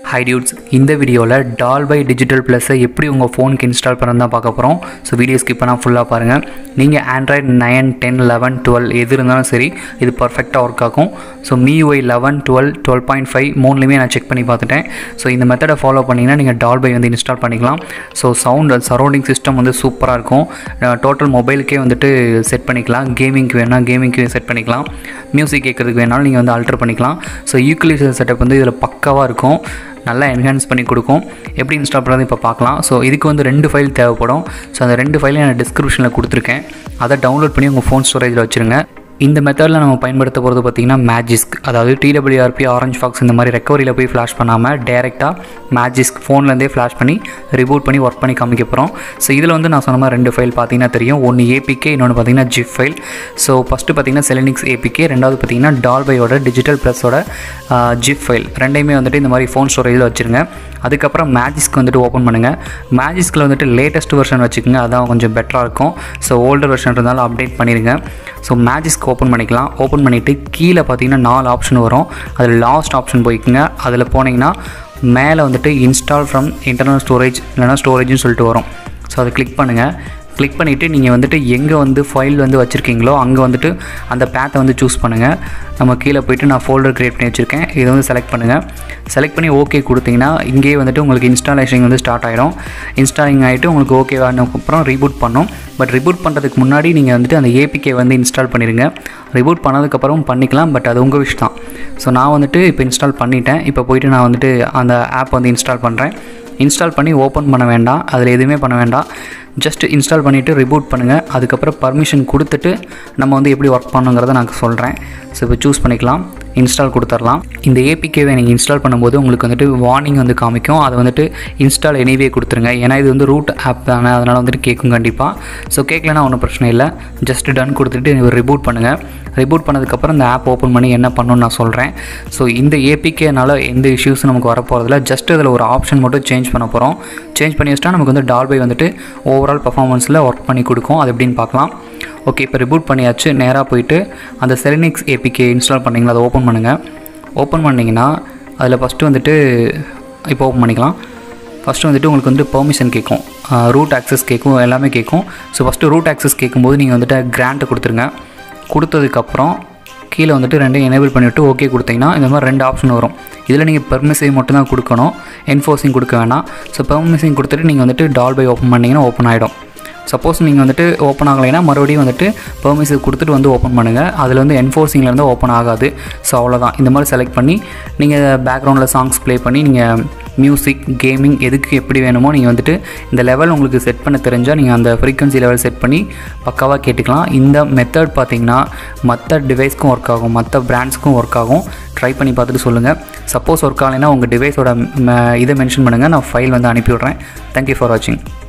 high dudes இந்த வீடியோவில் டால்பை digital ப்ளஸை எப்படி உங்கள் ஃபோனுக்கு இன்ஸ்டால் பண்ணுறது தான் பார்க்க போகிறோம் ஸோ வீடியோ ஸ்கிப் பண்ணால் ஃபுல்லாக பாருங்கள் நீங்கள் Android nine ten eleven twelve எது இருந்தாலும் சரி இது பர்ஃபெக்டாக ஒர்க் ஆகும் so MIUI eleven twelve twelve point five மூணுலையுமே நான் செக் பண்ணி பார்த்துட்டேன் ஸோ இந்த மெத்தடை ஃபாலோ பண்ணிங்கன்னா நீங்கள் டால்பை வந்து இன்ஸ்டால் பண்ணிக்கலாம் ஸோ சவுண்ட் சரௌண்டிங் சிஸ்டம் வந்து சூப்பராக இருக்கும் டோட்டல் மொபைலுக்கே வந்துட்டு செட் பண்ணிக்கலாம் கேமிங்க்கு வேணால் கேமிங்க்கு செட் பண்ணிக்கலாம் மியூசிக் கேட்குறதுக்கு வேணாலும் நீங்கள் வந்து அல்டர் பண்ணிக்கலாம் ஸோ யூக்லிஸ் செட்டப் வந்து இதில் பக்காவாக இருக்கும் நல்லா என்ஹான்ஸ் பண்ணி கொடுக்கும் எப்படி இன்ஸ்டால் பண்ணுறது இப்போ பார்க்கலாம் ஸோ இதுக்கு வந்து ரெண்டு ஃபைல் தேவைப்படும் ஸோ அந்த ரெண்டு ஃபைலையும் நான் டிஸ்கிரிப்ஷனில் கொடுத்துருக்கேன் அதை டவுன்லோட் பண்ணி உங்கள் ஃபோன் ஸ்டோரேஜில் வச்சுருங்க இந்த மெத்தடில் நம்ம பயன்படுத்த போகிறது பார்த்திங்கன்னா மேஜிஸ்க் அதாவது டிடபிள்யூஆர்பி ஆரஞ்ச் ஃபாக்ஸ் இந்த மாதிரி ரெக்கவரியில் போய் ஃப்ளாஷ் பண்ணாமல் டேரெக்டாக மேஜிஸ்க் ஃபோன்லேருந்தே ஃப்ளாஷ் பண்ணி ரிபூட் பண்ணி ஒர்க் பண்ணி காமிக்க போகிறோம் ஸோ இதில் வந்து நான் சொன்ன மாதிரி ரெண்டு ஃபைல் பார்த்தீங்கன்னா தெரியும் ஒன்று ஏபிகே இன்னொன்று பார்த்தீங்கன்னா ஜிப் ஃபைல் ஸோ ஃபஸ்ட்டு பார்த்தீங்கன்னா செலனிக்ஸ் ஏபிகே ரெண்டாவது பார்த்தீங்கன்னா டால்பையோட டிஜிட்டல் ப்ளஸோட ஜிப் ஃபைல் ரெண்டையுமே வந்துட்டு இந்த மாதிரி ஃபோன் ஸ்டோரேஜில் வச்சுருங்க அதுக்கப்புறம் மேஜிஸ்க் வந்துட்டு ஓப்பன் பண்ணுங்கள் மேஜிஸ்கில் வந்துட்டு லேட்டஸ்ட் வெர்ஷன் வச்சுக்கோங்க அதான் கொஞ்சம் பெட்டராக இருக்கும் ஸோ ஓல்டர் வெர்ஷன் இருந்தாலும் அப்டேட் பண்ணிடுங்க ஸோ மேஜிஸ்க் ஓப்பன் பண்ணிக்கலாம் ஓப்பன் பண்ணிவிட்டு கீழே பார்த்தீங்கன்னா நாலு ஆப்ஷன் வரும் அதில் லாஸ்ட் ஆப்ஷன் போய்க்குங்க அதில் போனீங்கன்னா மேலே வந்துட்டு இன்ஸ்டால் ஃப்ரம் இன்டர்னல் ஸ்டோரேஜ் இல்லைனா ஸ்டோரேஜ்னு சொல்லிட்டு வரும் ஸோ அதை கிளிக் பண்ணுங்கள் கிளிக் பண்ணிவிட்டு நீங்கள் வந்துட்டு எங்கே வந்து ஃபைல் வந்து வச்சுருக்கீங்களோ அங்கே வந்துட்டு அந்த பேத்தை வந்து சூஸ் பண்ணுங்கள் நம்ம கீழே போயிட்டு நான் ஃபோல்டர் க்ரியேட் பண்ணி வச்சுருக்கேன் இதை வந்து செலக்ட் பண்ணுங்கள் செலக்ட் பண்ணி ஓகே கொடுத்தீங்கன்னா இங்கேயே வந்துட்டு உங்களுக்கு இன்ஸ்டாலேஷன் வந்து ஸ்டார்ட் ஆகிடும் இன்ஸ்டாலிங் ஆகிட்டு உங்களுக்கு ஓகே ஆனதுக்கப்புறம் ரீபூட் பண்ணும் பட் ரிபூட் பண்ணுறதுக்கு முன்னாடி நீங்கள் வந்துட்டு அந்த ஏபிகே வந்து இன்ஸ்டால் பண்ணிடுங்க ரிபூட் பண்ணதுக்கப்புறம் பண்ணிக்கலாம் பட் அது உங்கள் விஷ் தான் ஸோ நான் வந்துட்டு இப்போ இன்ஸ்டால் பண்ணிட்டேன் இப்போ போயிட்டு நான் வந்துட்டு அந்த ஆப் வந்து இன்ஸ்டால் பண்ணுறேன் இன்ஸ்டால் பண்ணி ஓப்பன் பண்ண வேண்டாம் அதில் எதுவுமே பண்ண வேண்டாம் ஜஸ்ட் இன்ஸ்டால் பண்ணிவிட்டு ரிபூட் பண்ணுங்கள் அதுக்கப்புறம் பர்மிஷன் கொடுத்துட்டு நம்ம வந்து எப்படி ஒர்க் பண்ணுங்கிறத நான் சொல்கிறேன் ஸோ இப்போ சூஸ் பண்ணிக்கலாம் இன்ஸ்டால் கொடுத்துடலாம் இந்த ஏபிகேவை நீங்கள் இன்ஸ்டால் பண்ணும்போது உங்களுக்கு வந்துட்டு வார்னிங் வந்து காமிக்கும் அதை வந்துட்டு இன்ஸ்டால் எனிவே கொடுத்துருங்க ஏன்னா இது வந்து ரூட் ஆப் தானே அதனால் வந்துட்டு கேட்கும் கண்டிப்பாக ஸோ கேட்கலனா ஒன்றும் பிரச்சனை இல்லை ஜஸ்ட் டன் கொடுத்துட்டு ரிபூட் பண்ணுங்கள் ரிபூட் பண்ணதுக்கப்புறம் இந்த ஆப் ஓப்பன் பண்ணி என்ன பண்ணணும்னு நான் சொல்கிறேன் ஸோ இந்த ஏபிகேனால எந்த இஷ்யூஸும் நமக்கு வரப்போகிறதில்ல ஜஸ்ட் இதில் ஒரு ஆப்ஷன் மட்டும் சேஞ்ச் பண்ண போகிறோம் சேஞ்ச் பண்ணி வச்சுட்டா நமக்கு வந்து டால்பை வந்துட்டு ஓவரால் பர்ஃபார்மன்ஸில் ஒர்க் பண்ணி கொடுக்கும் அது எப்படின்னு பார்க்கலாம் ஓகே இப்போ ரிபூட் பண்ணியாச்சு நேராக போயிட்டு அந்த செலினிக்ஸ் ஏபிகே இன்ஸ்டால் பண்ணிங்களா அதை ஓப்பன் பண்ணுங்கள் ஓப்பன் பண்ணிங்கன்னா அதில் ஃபஸ்ட்டு வந்துட்டு இப்போ ஓப்பன் பண்ணிக்கலாம் ஃபஸ்ட்டு வந்துட்டு உங்களுக்கு வந்து பெர்மிஷன் கேட்கும் ரூட் ஆக்சஸ் கேட்கும் எல்லாமே கேட்கும் ஸோ ஃபஸ்ட்டு ரூட் ஆக்சஸ் கேட்கும்போது நீங்கள் வந்துட்டு கிராண்ட்டை கொடுத்துருங்க கொடுத்ததுக்கப்புறம் கீழே வந்துட்டு ரெண்டையும் எனேபிள் பண்ணிவிட்டு ஓகே கொடுத்தீங்கன்னா இந்த மாதிரி ரெண்டு ஆப்ஷன் வரும் இதில் நீங்கள் பெர்மிசிங் மட்டும் தான் கொடுக்கணும் என்ஃபோர்ஸிங் கொடுக்க வேணாம் ஸோ பெர்மிசிங் கொடுத்துட்டு நீங்கள் வந்துட்டு டால்பை ஓப்பன் பண்ணிங்கன்னா ஓப்பன் ஆகிடும் சப்போஸ் நீங்கள் வந்துட்டு ஓப்பன் ஆகலைன்னா மறுபடியும் வந்துட்டு பெர்மிஷன் கொடுத்துட்டு வந்து ஓப்பன் பண்ணுங்கள் அதில் வந்து என்ஃபோர்ஸிங்லேருந்து ஓப்பன் ஆகாது ஸோ அவ்வளோதான் இந்த மாதிரி செலக்ட் பண்ணி நீங்கள் பேக்ரவுண்டில் சாங்ஸ் ப்ளே பண்ணி நீங்கள் மியூசிக் கேமிங் எதுக்கு எப்படி வேணுமோ நீங்கள் வந்துட்டு இந்த லெவல் உங்களுக்கு செட் பண்ண தெரிஞ்சால் நீங்கள் அந்த ஃப்ரீக்வன்சி லெவல் செட் பண்ணி பக்காவாக கேட்டுக்கலாம் இந்த மெத்தட் பார்த்தீங்கன்னா மற்ற டிவைஸ்க்கும் ஒர்க் ஆகும் மற்ற பிராண்ட்ஸ்க்கும் ஒர்க் ஆகும் ட்ரை பண்ணி பார்த்துட்டு சொல்லுங்கள் சப்போஸ் ஒர்க் ஆகலைன்னா உங்கள் டிவைஸோட இதை மென்ஷன் பண்ணுங்கள் நான் ஃபைல் வந்து அனுப்பிவிட்றேன் தேங்க்யூ ஃபார் வாட்சிங்